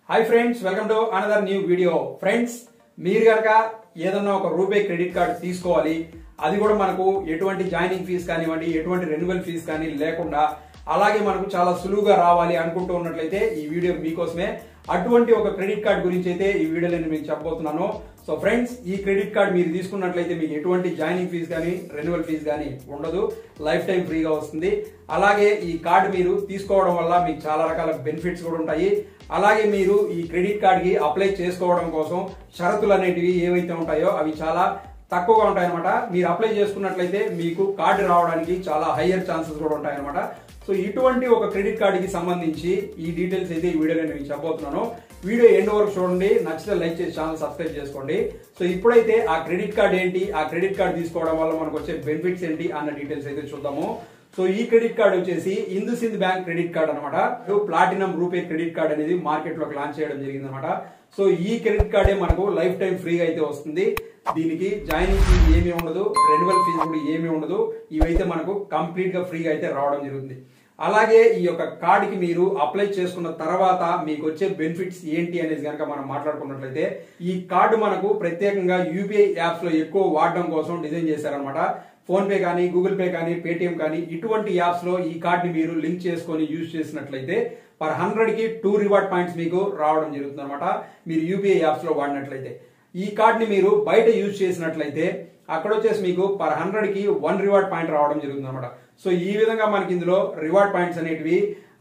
hi friends welcome to another new video friends మీరు కనుక ఏదన్నా ఒక రూపే క్రెడిట్ కార్డ్ తీసుకోవాలి అది కూడా మనకు ఎటువంటి జాయినింగ్ ఫీజు కానివ్వండి ఎటువంటి రెన్యువల్ ఫీజు కానీ లేకుండా అలాగే మనకు చాలా సులువుగా రావాలి అనుకుంటూ ఉన్నట్లయితే ఈ వీడియో మీకోసమే అటువంటి ఒక క్రెడిట్ కార్డ్ గురించి అయితే ఈ వీడియోలో నేను మీకు చెప్పబోతున్నాను సో ఫ్రెండ్స్ ఈ క్రెడిట్ కార్డ్ మీరు తీసుకున్నట్లయితే మీకు ఎటువంటి జాయినింగ్ ఫీజు కానీ రెన్యువల్ ఫీజు కానీ ఉండదు లైఫ్ టైం ఫ్రీగా వస్తుంది అలాగే ఈ కార్డు మీరు తీసుకోవడం వల్ల మీకు చాలా రకాల బెనిఫిట్స్ కూడా ఉంటాయి అలాగే మీరు ఈ క్రెడిట్ కార్డ్ కి అప్లై చేసుకోవడం కోసం షరతులు అనేటివి ఏవైతే ఉంటాయో అవి చాలా తక్కువగా ఉంటాయన్నమాట మీరు అప్లై చేసుకున్నట్లయితే మీకు కార్డు రావడానికి చాలా హయ్యర్ ఛాన్సెస్ కూడా ఉంటాయన్నమాట సో ఇటువంటి ఒక క్రెడిట్ కార్డ్ కి సంబంధించి ఈ డీటెయిల్స్ అయితే ఈ వీడియోలో నేను చెప్పబోతున్నాను వీడియో ఎండ్ వరకు చూడండి నచ్చితే లైక్ చేసి ఛానల్ సబ్స్క్రైబ్ చేసుకోండి సో ఇప్పుడైతే ఆ క్రెడిట్ కార్డ్ ఏంటి ఆ క్రెడిట్ కార్డ్ తీసుకోవడం వల్ల మనకు వచ్చే బెనిఫిట్స్ ఏంటి అన్న డీటెయిల్స్ అయితే చూద్దాము సో ఈ క్రెడిట్ కార్డ్ వచ్చేసి IndusInd bank credit card అనమాట ప్లాటినం రూపే క్రెడిట్ కార్డ్ అనేది మార్కెట్ లోకి లాంచ్ చేయడం జరిగింది అనమాట సో ఈ క్రెడిట్ కార్డే మనకు లైఫ్ టైం ఫ్రీగా అయితే వస్తుంది దీనికి జాయినింగ్ ఫీజు ఏమీ ఉండదు రెన్యువల్ ఫీజు కూడా ఏమీ ఉండదు ఇవైతే మనకు కంప్లీట్ గా ఫ్రీగా అయితే రావడం జరుగుతుంది అలాగే ఈ యొక్క కార్డుకి మీరు అప్లై చేసుకున్న తర్వాత మీకు వచ్చే బెనిఫిట్స్ ఏంటి అనేది కనుక మనం మాట్లాడుకున్నట్లయితే ఈ కార్డు మనకు ప్రత్యేకంగా యూపీఐ యాప్స్ లో ఎక్కువ వాడడం కోసం డిజైన్ చేశారనమాట ఫోన్ పే కానీ గూగుల్ పే కానీ పేటిఎం కానీ ఇటువంటి యాప్స్ లో ఈ కార్డ్ ని మీరు లింక్ చేసుకొని యూజ్ చేసినట్లయితే పర్ హండ్రెడ్ కి టూ రివార్డ్ పాయింట్స్ మీకు రావడం జరుగుతుంది అనమాట మీరు యూపీఐ యాప్స్ లో వాడినట్లయితే ఈ కార్డ్ ని మీరు బయట యూజ్ చేసినట్లయితే అక్కడ వచ్చేసి మీకు పర్ హండ్రెడ్ కి వన్ రివార్డ్ పాయింట్ రావడం జరుగుతుంది అనమాట సో ఈ విధంగా మనకి ఇందులో రివార్డ్ పాయింట్స్ అనేటివి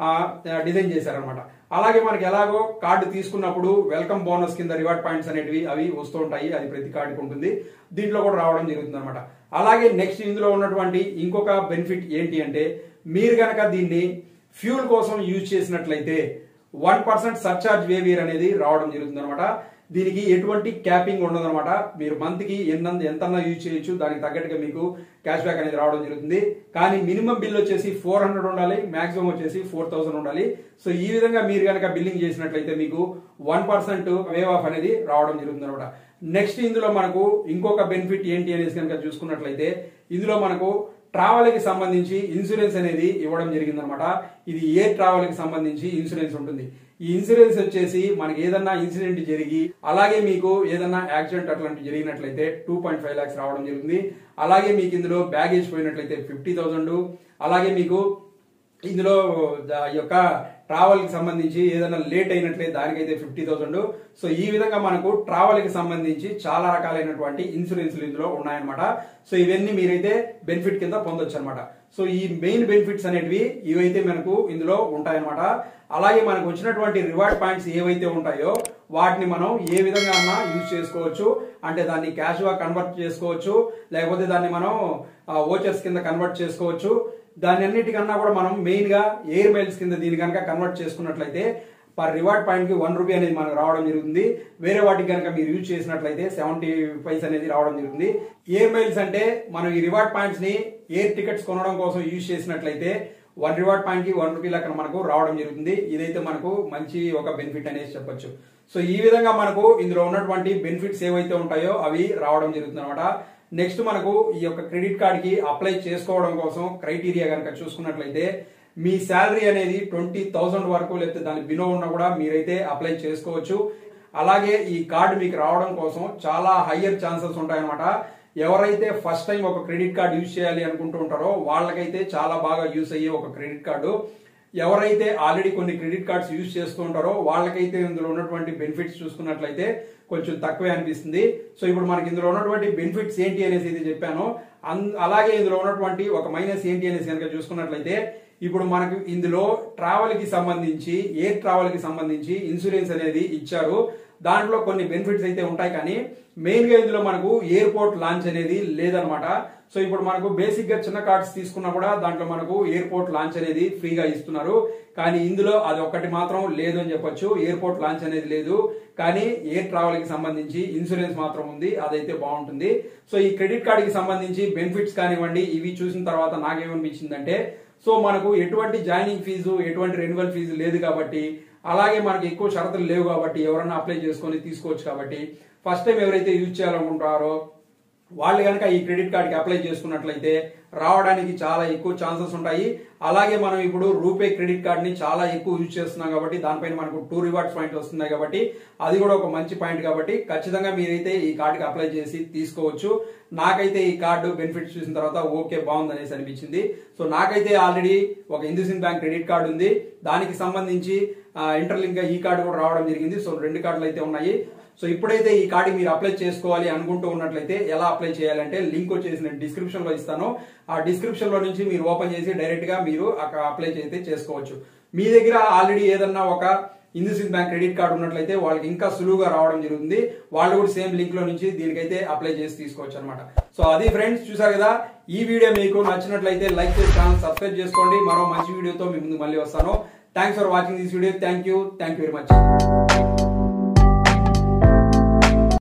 డిజైన్ చేశారనమాట అలాగే మనకి ఎలాగో కార్డు తీసుకున్నప్పుడు వెల్కమ్ బోనస్ కింద రివార్డ్ పాయింట్స్ అనేటివి అవి వస్తూ ఉంటాయి అది ప్రతి కార్డుకి ఉంటుంది దీంట్లో కూడా రావడం జరుగుతుంది అనమాట అలాగే నెక్స్ట్ ఇందులో ఉన్నటువంటి ఇంకొక బెనిఫిట్ ఏంటి అంటే మీరు గనక దీన్ని ఫ్యూల్ కోసం యూజ్ చేసినట్లయితే వన్ పర్సెంట్ సర్చార్జ్ వేవియర్ అనేది రావడం జరుగుతుంది అనమాట దీనికి ఎటువంటి క్యాపింగ్ ఉండదన్నమాట మీరు మంత్ కి ఎన్న ఎంతన్నా యూజ్ చేయొచ్చు దానికి తగ్గట్టుగా మీకు క్యాష్ బ్యాక్ అనేది రావడం జరుగుతుంది కానీ మినిమం బిల్ వచ్చేసి ఫోర్ హండ్రెడ్ ఉండాలి మాక్సిమం వచ్చేసి ఫోర్ థౌసండ్ ఉండాలి సో ఈ విధంగా మీరు కనుక బిల్లింగ్ చేసినట్లయితే మీకు వన్ పర్సెంట్ వేవ్ ఆఫ్ అనేది రావడం జరుగుతుంది అనమాట నెక్స్ట్ ఇందులో మనకు ఇంకొక బెనిఫిట్ ఏంటి అనేసి కనుక చూసుకున్నట్లయితే ఇందులో మనకు ట్రావెల్ కి సంబంధించి ఇన్సూరెన్స్ అనేది ఇవ్వడం జరిగింది అనమాట ఇది ఏ ట్రావెల్ కి సంబంధించి ఇన్సూరెన్స్ ఉంటుంది ఈ ఇన్సూరెన్స్ వచ్చేసి మనకి ఏదన్నా ఇన్సిడెంట్ జరిగి అలాగే మీకు ఏదన్నా యాక్సిడెంట్ అట్లాంటి జరిగినట్లయితే టూ పాయింట్ ఫైవ్ లాక్స్ రావడం జరుగుతుంది అలాగే మీకు ఇందులో బ్యాగేజ్ పోయినట్లయితే ఫిఫ్టీ థౌసండ్ అలాగే మీకు ఇందులో ఈ యొక్క ట్రావెల్ కి సంబంధించి ఏదైనా లేట్ అయినట్లయితే దానికైతే ఫిఫ్టీ థౌసండ్ సో ఈ విధంగా మనకు ట్రావెల్ కి సంబంధించి చాలా రకాలైనటువంటి ఇన్సూరెన్స్లు ఇందులో ఉన్నాయన్నమాట సో ఇవన్నీ మీరైతే బెనిఫిట్ కింద పొందొచ్చు అనమాట సో ఈ మెయిన్ బెనిఫిట్స్ అనేటివి ఇవైతే మనకు ఇందులో ఉంటాయన్నమాట అలాగే మనకు వచ్చినటువంటి రివార్డ్ పాయింట్స్ ఏవైతే ఉంటాయో వాటిని మనం ఏ విధంగా అన్నా యూజ్ చేసుకోవచ్చు అంటే దాన్ని క్యాష్ గా కన్వర్ట్ చేసుకోవచ్చు లేకపోతే దాన్ని మనం ఓచర్స్ కింద కన్వర్ట్ చేసుకోవచ్చు దాని అన్నిటికన్నా కూడా మనం మెయిన్ గా ఎయిర్ మైల్స్ కింద దీని కనుక కన్వర్ట్ చేసుకున్నట్లయితే పర్ రివార్డ్ పాయింట్ కి వన్ రూపీ అనేది మనకు రావడం జరుగుతుంది వేరే వాటికి కనుక మీరు యూజ్ చేసినట్లయితే సెవెంటీ పైస్ అనేది రావడం జరుగుతుంది ఎయిర్ మైల్స్ అంటే మనం ఈ రివార్డ్ పాయింట్స్ ని ఎయిర్ టికెట్స్ కొనడం కోసం యూజ్ చేసినట్లయితే వన్ రివార్డ్ పాయింట్ కి వన్ రూపీ లెక్కన మనకు రావడం జరుగుతుంది ఇదైతే మనకు మంచి ఒక బెనిఫిట్ అనేది చెప్పొచ్చు సో ఈ విధంగా మనకు ఇందులో ఉన్నటువంటి బెనిఫిట్స్ ఏవైతే ఉంటాయో అవి రావడం జరుగుతుంది అనమాట నెక్స్ట్ మనకు ఈ యొక్క క్రెడిట్ కార్డ్ కి అప్లై చేసుకోవడం కోసం క్రైటీరియా కనుక చూసుకున్నట్లయితే మీ శాలరీ అనేది ట్వంటీ థౌసండ్ వరకు లేకపోతే దాని బిలో ఉన్నా కూడా మీరైతే అప్లై చేసుకోవచ్చు అలాగే ఈ కార్డు మీకు రావడం కోసం చాలా హయ్యర్ ఛాన్సెస్ ఉంటాయన్నమాట ఎవరైతే ఫస్ట్ టైం ఒక క్రెడిట్ కార్డు యూజ్ చేయాలి అనుకుంటూ ఉంటారో వాళ్ళకైతే చాలా బాగా యూస్ అయ్యే ఒక క్రెడిట్ కార్డు ఎవరైతే ఆల్రెడీ కొన్ని క్రెడిట్ కార్డ్స్ యూజ్ చేస్తూ ఉంటారో వాళ్ళకైతే ఇందులో ఉన్నటువంటి బెనిఫిట్స్ చూసుకున్నట్లయితే కొంచెం తక్కువే అనిపిస్తుంది సో ఇప్పుడు మనకి ఇందులో ఉన్నటువంటి బెనిఫిట్స్ ఏంటి అనేసి ఇది చెప్పాను అలాగే ఇందులో ఉన్నటువంటి ఒక మైనస్ ఏంటి అనేసి కనుక చూసుకున్నట్లయితే ఇప్పుడు మనకు ఇందులో ట్రావెల్ కి సంబంధించి ఎయిర్ ట్రావెల్ కి సంబంధించి ఇన్సూరెన్స్ అనేది ఇచ్చారు దాంట్లో కొన్ని బెనిఫిట్స్ అయితే ఉంటాయి కానీ మెయిన్ గా ఇందులో మనకు ఎయిర్పోర్ట్ లాంచ్ అనేది లేదనమాట సో ఇప్పుడు మనకు బేసిక్ గా చిన్న కార్డ్స్ తీసుకున్నా కూడా దాంట్లో మనకు ఎయిర్పోర్ట్ లాంచ్ అనేది ఫ్రీగా ఇస్తున్నారు కానీ ఇందులో అది ఒక్కటి మాత్రం లేదు అని చెప్పొచ్చు ఎయిర్పోర్ట్ లాంచ్ అనేది లేదు కానీ ఎయిర్ ట్రావెల్ కి సంబంధించి ఇన్సూరెన్స్ మాత్రం ఉంది అదైతే బాగుంటుంది సో ఈ క్రెడిట్ కార్డ్ కి సంబంధించి బెనిఫిట్స్ కానివ్వండి ఇవి చూసిన తర్వాత నాకేమనిపించిందంటే సో మనకు ఎటువంటి జాయినింగ్ ఫీజు ఎటువంటి రెన్యువల్ ఫీజు లేదు కాబట్టి అలాగే మనకి ఎక్కువ షరతులు లేవు కాబట్టి ఎవరన్నా అప్లై చేసుకొని తీసుకోవచ్చు కాబట్టి ఫస్ట్ టైం ఎవరైతే యూజ్ చేయాలనుకుంటారో వాళ్ళు కనుక ఈ క్రెడిట్ కార్డ్కి అప్లై చేసుకున్నట్లయితే రావడానికి చాలా ఎక్కువ ఛాన్సెస్ ఉంటాయి అలాగే మనం ఇప్పుడు రూపే క్రెడిట్ కార్డ్ని చాలా ఎక్కువ యూజ్ చేస్తున్నాం కాబట్టి దానిపైన మనకు టూ రివార్డ్స్ పాయింట్ వస్తున్నాయి కాబట్టి అది కూడా ఒక మంచి పాయింట్ కాబట్టి ఖచ్చితంగా మీరైతే ఈ కార్డుకి అప్లై చేసి తీసుకోవచ్చు నాకైతే ఈ కార్డు బెనిఫిట్స్ చూసిన తర్వాత ఓకే బాగుంది అనేసి అనిపించింది సో నాకైతే ఆల్రెడీ ఒక హిందూసిన్ బ్యాంక్ క్రెడిట్ కార్డు ఉంది దానికి సంబంధించి ఇంటర్లింక్ ఈ కార్డు కూడా రావడం జరిగింది సో రెండు కార్డులు అయితే ఉన్నాయి సో ఇప్పుడైతే ఈ కార్డు మీరు అప్లై చేసుకోవాలి అనుకుంటూ ఉన్నట్లయితే ఎలా అప్లై చేయాలంటే లింక్ వచ్చేసి నేను డిస్క్రిప్షన్ లో ఇస్తాను ఆ డిస్క్రిప్షన్ లో నుంచి మీరు ఓపెన్ చేసి డైరెక్ట్ గా మీరు అక్కడ అప్లై చేస్తే చేసుకోవచ్చు మీ దగ్గర ఆల్రెడీ ఏదన్నా ఒక ఇందుసిన్ బ్యాంక్ క్రెడిట్ కార్డు ఉన్నట్లయితే వాళ్ళకి ఇంకా సులువుగా రావడం జరుగుతుంది వాళ్ళు కూడా సేమ్ లింక్ లో నుంచి దీనికైతే అప్లై చేసి తీసుకోవచ్చు అనమాట సో అది ఫ్రెండ్స్ చూసారు కదా ఈ వీడియో మీకు నచ్చినట్లయితే లైక్ చేసి ఛానల్ సబ్స్క్రైబ్ చేసుకోండి మరో మంచి వీడియోతో మీ ముందు మళ్ళీ వస్తాను thanks for watching this video thank you thank you very much